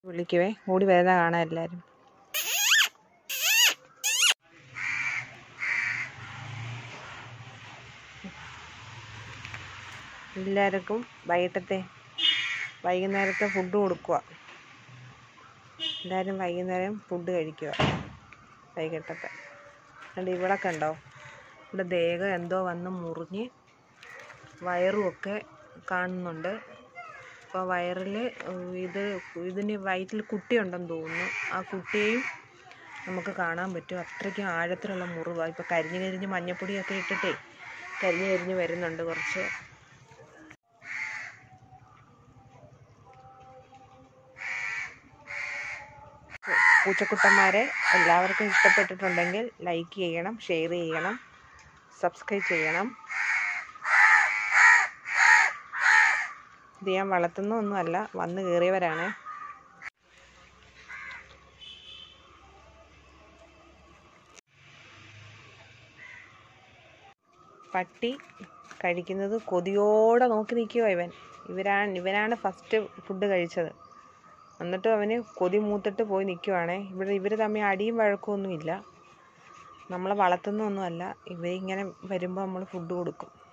വിളിക്കുവേ ഓടി വരുന്ന കാണാം എല്ലാവരും എല്ലാവർക്കും വൈകിട്ടത്തെ വൈകുന്നേരത്തെ ഫുഡ് കൊടുക്കുക എല്ലാവരും വൈകുന്നേരം ഫുഡ് കഴിക്കുക വൈകിട്ടത്തെ അതുകൊണ്ട് ഇവിടെ കണ്ടോ ഇവിടെ ദേഹം എന്തോ വന്ന് മുറിഞ്ഞ് വയറുമൊക്കെ കാണുന്നുണ്ട് അപ്പോൾ വയറിൽ ഇത് ഇതിന് വയറ്റിൽ കുട്ടിയുണ്ടെന്ന് തോന്നുന്നു ആ കുട്ടിയെയും നമുക്ക് കാണാൻ പറ്റും അത്രയ്ക്കും ആഴത്തിലുള്ള മുറിവാണ് ഇപ്പോൾ കരിഞ്ഞ് കരിഞ്ഞ് മഞ്ഞപ്പൊടിയൊക്കെ ഇട്ടിട്ടേ കരിഞ്ഞ് കരിഞ്ഞ് വരുന്നുണ്ട് കുറച്ച് പൂച്ചക്കുട്ടന്മാരെ എല്ലാവർക്കും ഇഷ്ടപ്പെട്ടിട്ടുണ്ടെങ്കിൽ ലൈക്ക് ചെയ്യണം ഷെയർ ചെയ്യണം സബ്സ്ക്രൈബ് ചെയ്യണം ഇത് ഞാൻ വളർത്തുന്ന ഒന്നുമല്ല വന്ന് കയറിയവരാണ് പട്ടി കഴിക്കുന്നത് കൊതിയോടെ നോക്കി നിൽക്കുക ഇവൻ ഇവരാണ് ഇവനാണ് ഫസ്റ്റ് ഫുഡ് കഴിച്ചത് എന്നിട്ടും അവന് കൊതി മൂത്തിട്ട് പോയി നിൽക്കുവാണേ ഇവിടെ ഇവർ തമ്മിൽ അടിയും വഴക്കമൊന്നുമില്ല നമ്മളെ വളർത്തുന്നൊന്നുമല്ല ഇവരിങ്ങനെ വരുമ്പോൾ നമ്മൾ ഫുഡ് കൊടുക്കും